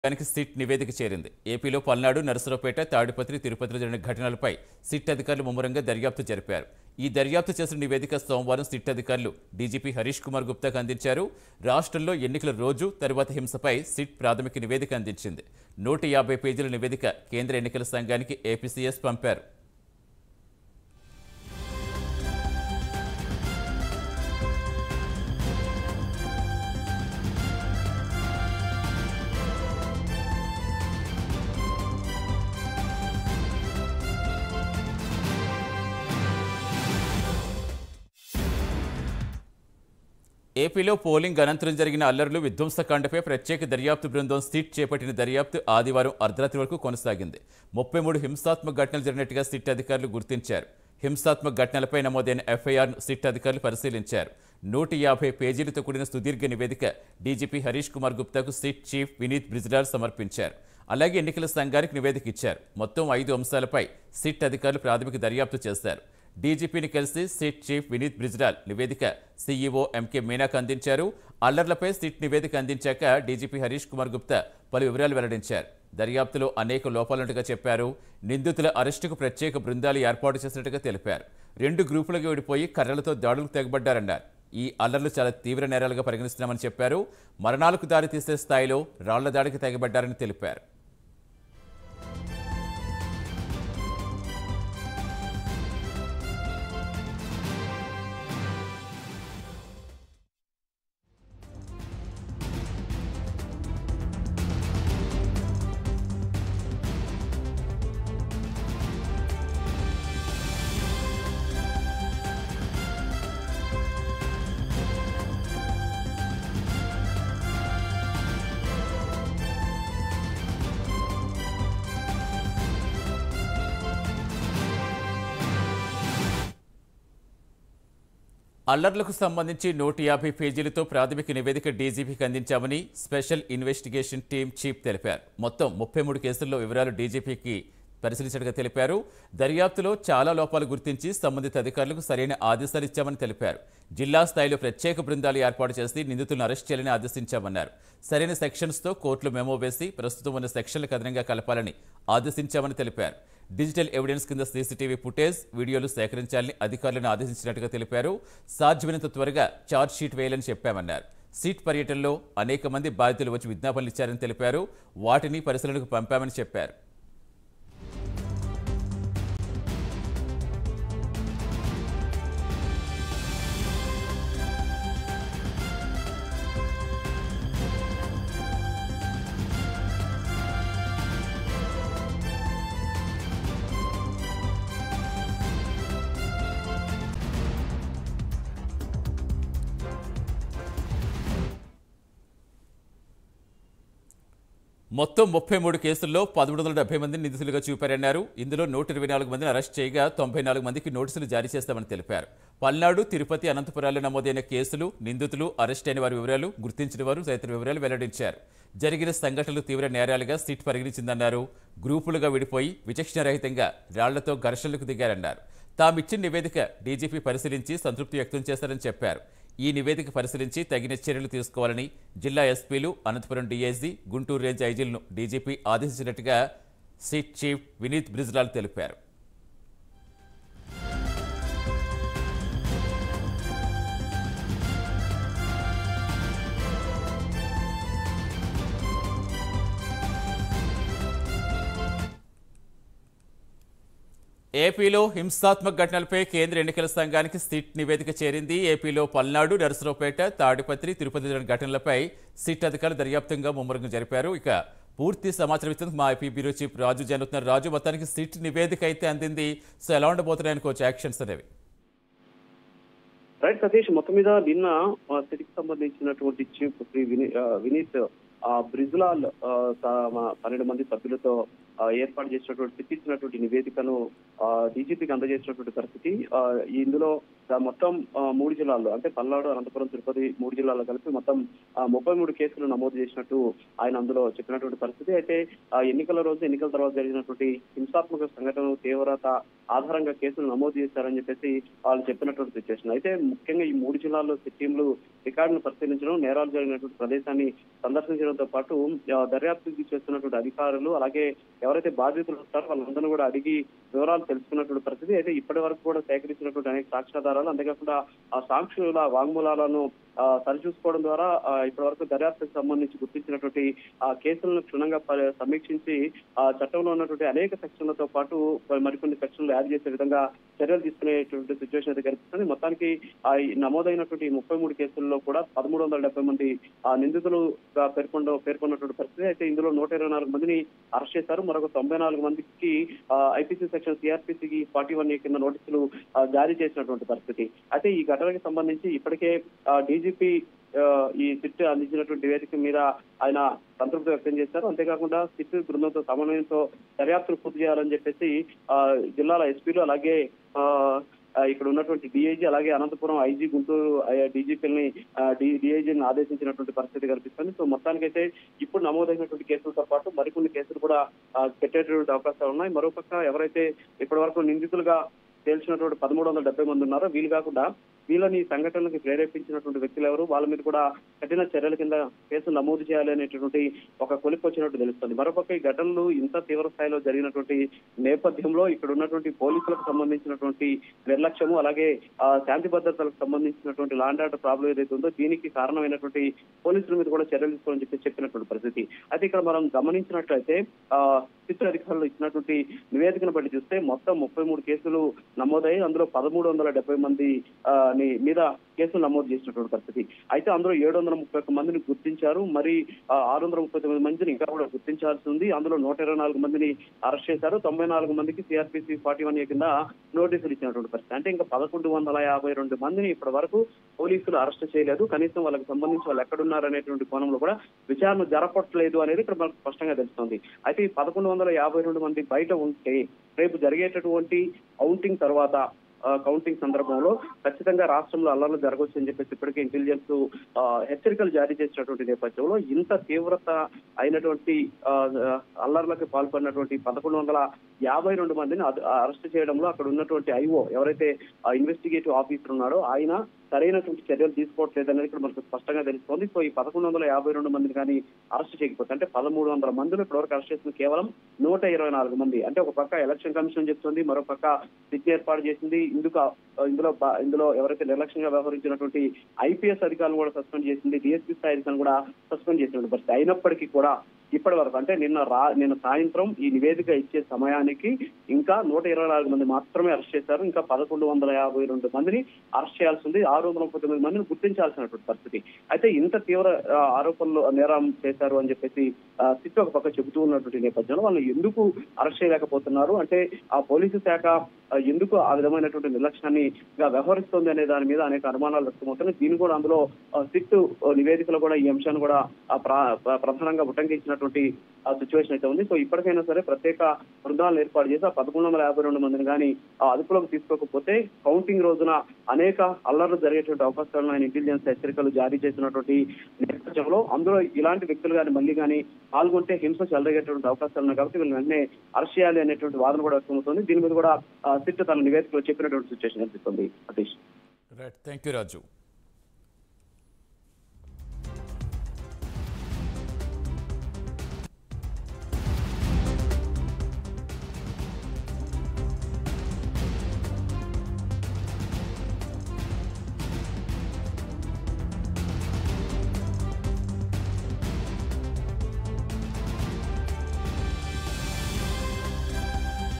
దానికి సిట్ నివేదిక చేరింది ఏపీలో పల్నాడు నరసరావుపేట తాడిపత్రి తిరుపతిలో జరిగిన ఘటనలపై సిట్ అధికారులు ముమ్మరంగా దర్యాప్తు జరిపారు ఈ దర్యాప్తు చేసిన నివేదిక సోమవారం సిట్ అధికారులు డీజీపీ హరీష్ కుమార్ గుప్తాకు అందించారు రాష్ట్రంలో ఎన్నికల రోజు తరువాత హింసపై సిట్ ప్రాథమిక నివేదిక అందించింది నూట యాభై పేజీల నివేదిక కేంద్ర ఎన్నికల సంఘానికి ఏపీసీఎస్ పంపారు ఏపీలో పోలింగ్ అనంతరం జరిగిన అల్లర్లు విధ్వంసకాండపై ప్రత్యేక దర్యాప్తు బృందం సిట్ చేపట్టిన దర్యాప్తు ఆదివారం అర్ధరాత్రి వరకు కొనసాగింది ముప్పై మూడు హింసాత్మక ఘటనలు జరిగినట్టుగా సిట్ అధికారులు గుర్తించారు హింసాత్మక ఘటనలపై నమోదైన ఎఫ్ఐఆర్ను సిట్ అధికారులు పరిశీలించారు నూట యాభై పేజీలతో కూడిన సుదీర్ఘ నివేదిక డీజీపీ హరీష్ కుమార్ గుప్తాకు సిట్ చీఫ్ వినీత్ బ్రిజ్లాల్ సమర్పించారు అలాగే ఎన్నికల సంఘానికి నివేదిక ఇచ్చారు మొత్తం ఐదు అంశాలపై సిట్ అధికారులు ప్రాథమిక దర్యాప్తు చేశారు డీజీపీని కలిసి సిట్ చీఫ్ వినీత్ బ్రిజ్లాల్ నివేదిక సీఈఓ ఎంకే మీనాకు అందించారు అల్లర్లపై సిట్ నివేదిక అందించాక డీజీపీ హరీష్ కుమార్ గుప్తా పలు వివరాలు వెల్లడించారు దర్యాప్తులో అనేక లోపాలున్నట్టుగా చెప్పారు నిందితుల అరెస్టుకు ప్రత్యేక బృందాలు ఏర్పాటు చేసినట్టుగా తెలిపారు రెండు గ్రూపులుగా విడిపోయి కర్రలతో దాడులకు తెగబడ్డారన్నారు ఈ అల్లర్లు చాలా తీవ్ర నేరాలుగా పరిగణిస్తున్నామని చెప్పారు మరణాలకు దారితీసే స్థాయిలో రాళ్ల దాడికి తెగబడ్డారని తెలిపారు అల్లర్లకు సంబంధించి నూట యాభై పేజీలతో ప్రాథమిక నివేదిక డీజీపీకి అందించామని స్పెషల్ ఇన్వెస్టిగేషన్ టీం చీఫ్ తెలిపారు మొత్తం ముప్పై మూడు కేసుల్లో వివరాలు డీజీపీకి పరిశీలించినట్టుగా తెలిపారు దర్యాప్తులో చాలా లోపాలు గుర్తించి సంబంధిత అధికారులకు సరైన ఆదేశాలు ఇచ్చామని తెలిపారు జిల్లా స్థాయిలో ప్రత్యేక బృందాలు ఏర్పాటు చేసి నిందితులను అరెస్ట్ చేయాలని ఆదేశించామన్నారు సరైన సెక్షన్స్తో కోర్టులు మెమో వేసి ప్రస్తుతం ఉన్న సెక్షన్లకు అదనంగా కలపాలని ఆదేశించామని తెలిపారు డిజిటల్ ఎవిడెన్స్ కింద సీసీటీవీ ఫుటేజ్ వీడియోలు సేకరించాలని అధికారులను ఆదేశించినట్టుగా తెలిపారు సాధ్యమైనంత త్వరగా ఛార్జ్ షీట్ వేయాలని చెప్పామన్నారు సీట్ పర్యటనలో అనేక మంది బాధితులు వచ్చి విజ్ఞాపనలు ఇచ్చారని తెలిపారు వాటిని పరిశీలనకు పంపామని చెప్పారు మొత్తం ముప్పై మూడు కేసుల్లో పదమూడు వందల డెబ్బై మందిని నిందితులుగా చూపారన్నారు ఇందులో నూట ఇరవై నాలుగు మందిని అరెస్ట్ చేయగా తొంభై నాలుగు మందికి నోటీసులు జారీ చేస్తామని తెలిపారు పల్నాడు తిరుపతి అనంతపురాల్లో నమోదైన కేసులు నిందితులు అరెస్ట్ అయిన వారి వివరాలు గుర్తించిన వారు తదితర వివరాలు వెల్లడించారు జరిగిన సంఘటనలు తీవ్ర నేరాలుగా సిట్ పరిగణించిందన్నారు గ్రూపులుగా విడిపోయి విచక్షణరహితంగా రాళ్లతో ఘర్షణలకు దిగారన్నారు తామిచ్చిన నివేదిక డీజీపీ పరిశీలించి సంతృప్తి వ్యక్తం చేశారని చెప్పారు ఈ నివేదిక పరిశీలించి తగిన చర్యలు తీసుకోవాలని జిల్లా ఎస్పీలు అనంతపురం డీఐజీ గుంటూరు రేంజ్ ఐజీలను డీజీపీ ఆదేశించినట్టుగా సిట్ చీఫ్ వినీత్ బ్రిజ్లాల్ తెలిపారు ఏపీలో హింసాత్మక ఘటనలపై కేంద్ర ఎన్నికల సంఘానికి సిట్ నివేదిక చేరింది ఏపీలో పల్నాడు నరసరావుపేట తాడిపత్రి తిరుపతి జరిగిన ఘటనలపై సిట్ అధికారులు దర్యాప్తుగా ముమ్మరంగా జరిపారు ఇక పూర్తి సమాచారం ఇచ్చేందుకు మా ఐపీ బ్యూరో చీఫ్ రాజు జరుగుతున్నారు రాజు మొత్తానికి సిట్ నివేదిక అయితే అందింది సో ఎలా ఉండబోతున్నాయి అనుకోవచ్చు యాక్షన్స్ అనేవి రైట్ సతీష్ మొత్తం మీద నిన్న ఆ, సిటీకి సంబంధించినటువంటి చీఫ్ శ్రీ వినీ- ఆ, వినీత్ ఆ, బ్రిజ్లాల్ ఆ, స- మా పన్నెండు మంది సభ్యులతో ఆ, ఏర్పాటు చేసినటువంటి సిట్ ఇచ్చినటువంటి నివేదికను డీజీపీకి అందజేసినటువంటి పరిస్థితి ఆ, ఇందులో దా- మొత్తం ఆ, మూడు జిల్లాల్లో అంటే పల్నాడు అనంతపురం తిరుపతి మూడు జిల్లాల్లో కలిపి మొత్తం ఆ, ముప్పై మూడు కేసులు నమోదు చేసినట్టు ఆయన అందులో చెప్పినటువంటి పరిస్థితి అయితే ఆ, ఎన్నికల రోజు ఎన్నికల తర్వాత జరిగినటువంటి హింసాత్మక సంఘటనలు తీవ్రత ఆధారంగా కేసులు నమోదు చేశారని చెప్పేసి వాళ్ళు చెప్పినటువంటి సిచ్యువేషన్ అయితే ముఖ్యంగా ఈ మూడు జిల్లాల్లో టీంలు రికార్డును పరిశీలించడం నేరాలు జరిగినటువంటి ప్రదేశాన్ని సందర్శించడంతో పాటు ఆ, దర్యాప్తు చేస్తున్నటువంటి అధికారులు అలాగే ఎవరైతే బాధితులు ఉంటారో వాళ్ళందరినీ కూడా అడిగి వివరాలు తెలుసుకున్నటువంటి పరిస్థితి అయితే ఇప్పటి వరకు కూడా సేకరించినటువంటి అనేక సాక్ష్యాధారాలు అంతేకాకుండా ఆ సాక్షుల వాంగ్మూలాలను ఆ, సరిచూసుకోవడం ద్వారా ఆ, ఇప్పటి వరకు దర్యాప్తుకు సంబంధించి గుర్తించినటువంటి ఆ కేసులను క్షుణ్ణంగా పరి- సమీక్షించి ఆ చట్టంలో ఉన్నటువంటి అనేక సెక్షన్లతో పాటు మరికొన్ని సెక్షన్లు యాడ్ చేసే విధంగా చర్యలు తీసుకునేటువంటి సిచ్యువేషన్ అయితే కనిపిస్తుంది మొత్తానికి ఆ ఈ నమోదైనటువంటి ముప్పై మూడు కేసుల్లో కూడా పదమూడు వందల డెబ్బై మంది ఆ నిందితులుగా పేర్కొన్న పేర్కొన్నటువంటి పరిస్థితి అయితే ఇందులో నూట ఇరవై నాలుగు మందిని అరెస్ట్ చేశారు మరొక తొంభై నాలుగు మందికి ఐపీసీ సెక్షన్ సిఆర్పిసికి ఫార్టీ వన్ ఏ కింద నోటీసులు ఆ, జారీ చేసినటువంటి పరిస్థితి అయితే ఈ ఘటనకి సంబంధించి ఇప్పటికే డీజీపీ ఈ సిట్ అందించినటువంటి నివేదిక మీద ఆయన సంతృప్తి వ్యక్తం చేశారు అంతేకాకుండా సిట్ బృందంతో సమన్వయంతో దర్యాప్తులు పూర్తి చేయాలని చెప్పేసి ఆ, జిల్లాల ఎస్పీలు అలాగే ఆ, ఆ, ఇక్కడ ఉన్నటువంటి డిఐజీ అలాగే అనంతపురం ఐజీ గుంటూరు డీజీపీలని డిఐజీని ఆదేశించినటువంటి పరిస్థితి కనిపిస్తుంది సో మొత్తానికైతే ఇప్పుడు నమోదైనటువంటి కేసులతో పాటు మరికొన్ని కేసులు కూడా ఆ, పెట్టేటువంటి అవకాశాలు ఉన్నాయి మరోపక్క ఎవరైతే ఇప్పటి వరకు నిందితులుగా తేల్చినటువంటి పదమూడు వందల డెబ్బై మంది ఉన్నారో వీళ్ళు కాకుండా వీళ్ళని ఈ సంఘటనలకు ప్రేరేపించినటువంటి వ్యక్తులు ఎవరు వాళ్ళ మీద కూడా కఠిన చర్యల కింద కేసులు నమోదు చేయాలి అనేటువంటి ఒక కొలిక్కి వచ్చినట్టు తెలుస్తుంది మరోపక్క ఈ ఘటనలు ఇంత తీవ్ర స్థాయిలో జరిగినటువంటి నేపథ్యంలో ఇక్కడ ఉన్నటువంటి పోలీసులకు సంబంధించినటువంటి నిర్లక్ష్యము అలాగే ఆ, శాంతి భద్రతలకు సంబంధించినటువంటి లాండ్ ఆర్డర్ ప్రాబ్లం ఏదైతే ఉందో దీనికి కారణమైనటువంటి పోలీసుల మీద కూడా చర్యలు తీసుకోవాలని చెప్పి చెప్పినటువంటి పరిస్థితి అయితే ఇక్కడ మనం గమనించినట్లయితే ఆ సిట్ అధికారులు ఇచ్చినటువంటి నివేదికను బట్టి చూస్తే మొత్తం ముప్పై మూడు కేసులు నమోదయ్యి అందులో పదమూడు వందల డెబ్బై మంది ఆ, ని- మీద కేసులు నమోదు చేసినటువంటి పరిస్థితి అయితే అందులో ఏడు వందల ముప్పై ఒక్క మందిని గుర్తించారు మరి ఆ, ఆరు వందల ముప్పై తొమ్మిది మందిని ఇంకా కూడా గుర్తించాల్సి ఉంది అందులో నూట ఇరవై నాలుగు మందిని అరెస్ట్ చేశారు తొంభై నాలుగు మందికి సిఆర్పిసి ఫార్టీ వన్ ఏ కింద నోటీసులు ఇచ్చినటువంటి పరిస్థితి అంటే ఇంకా పదకొండు వందల యాభై రెండు మందిని ఇప్పటి వరకు పోలీసులు అరెస్ట్ చేయలేదు కనీసం వాళ్ళకి సంబంధించి వాళ్ళు ఎక్కడున్నారు అనేటువంటి కోణంలో కూడా విచారణ జరపట్లేదు అనేది ఇక్కడ మనకు స్పష్టంగా తెలుస్తుంది అయితే ఈ పదకొండు వందల యాభై రెండు మంది బయట ఉంటే రేపు జరిగేటటువంటి కౌంటింగ్ తర్వాత ఆ, కౌంటింగ్ సందర్భంలో ఖచ్చితంగా రాష్ట్రంలో అల్లర్లు జరగవచ్చు అని చెప్పేసి ఇప్పటికే ఇంటెలిజెన్స్ ఆ, హెచ్చరికలు జారీ చేసినటువంటి నేపథ్యంలో ఇంత తీవ్రత అయినటువంటి ఆ, ఆ, అల్లర్లకు పాల్పడినటువంటి పదకొండు వందల యాభై రెండు మందిని అద- అరెస్ట్ చేయడంలో అక్కడ ఉన్నటువంటి ఐఓ ఎవరైతే ఇన్వెస్టిగేటివ్ ఆఫీసర్ ఉన్నాడో ఆయన సరైనటువంటి చర్యలు తీసుకోవట్లేదు అనేది ఇక్కడ మనకు స్పష్టంగా తెలుస్తోంది సో ఈ పదకొండు వందల యాభై రెండు మందిని కానీ అరెస్ట్ చేయకపోతే అంటే పదమూడు వందల మందిలో ఇప్పటివరకు అరెస్ట్ చేసిన కేవలం నూట ఇరవై నాలుగు మంది అంటే ఒక పక్క ఎలక్షన్ కమిషన్ చెప్తుంది మరో పక్క సిట్ ఏర్పాటు చేసింది ఇందుకు ఆ, ఇందులో బా- ఇందులో ఎవరైతే నిర్లక్ష్యంగా వ్యవహరించినటువంటి ఐపీఎస్ అధికారులను కూడా సస్పెండ్ చేసింది డిఎస్పీ స్థాయి అధికారులను కూడా సస్పెండ్ చేసినటువంటి పరిస్థితి అయినప్పటికీ కూడా ఇప్పటి వరకు అంటే నిన్న రా నిన్న సాయంత్రం ఈ నివేదిక ఇచ్చే సమయానికి ఇంకా నూట ఇరవై నాలుగు మంది మాత్రమే అరెస్ట్ చేశారు ఇంకా పదకొండు వందల యాభై రెండు మందిని అరెస్ట్ చేయాల్సి ఉంది ఆరు వందల ముప్పై తొమ్మిది మందిని గుర్తించాల్సినటువంటి పరిస్థితి అయితే ఇంత తీవ్ర ఆ, ఆరోపణలు నేరం చేశారు అని చెప్పేసి ఆ, సిట్ ఒక పక్క చెబుతూ ఉన్నటువంటి నేపథ్యంలో వాళ్ళు ఎందుకు అరెస్ట్ చేయలేకపోతున్నారు అంటే ఆ పోలీసు శాఖ ఆ, ఎందుకు ఆ విధమైనటువంటి నిర్లక్ష్యాన్ని గా వ్యవహరిస్తోంది అనే దాని మీద అనేక అనుమానాలు వ్యక్తమవుతున్నాయి దీన్ని కూడా అందులో ఆ, సిట్ ఆ, నివేదికలో కూడా ఈ అంశాన్ని కూడా ఆ, ప్రా- ప్ర- ప్రధానంగా ఉటంకించినటువంటి సిచ్యువేషన్ అయితే ఉంది సో ఇప్పటికైనా సరే ప్రత్యేక బృందాలను ఏర్పాటు చేసి ఆ పదకొండు వందల యాభై రెండు మందిని కానీ ఆ అదుపులోకి తీసుకోకపోతే కౌంటింగ్ రోజున అనేక అల్లర్లు జరిగేటువంటి అవకాశాలను ఆయన ఇంటెలిజెన్స్ హెచ్చరికలు జారీ చేసినటువంటి నేపథ్యంలో అందులో ఇలాంటి వ్యక్తులు కానీ మళ్ళీ కానీ పాల్గొంటే హింస చెలరేగేటువంటి అవకాశాలు ఉన్నాయి కాబట్టి వీళ్ళని వెంటనే అరెస్ట్ చేయాలి అనేటువంటి వాదన కూడా వ్యక్తమవుతుంది దీని మీద కూడా ఆ, సిట్ తన నివేదికలో చెప్పినటువంటి సిచ్యువేషన్ కనిపిస్తుంది Satish right thank you Raju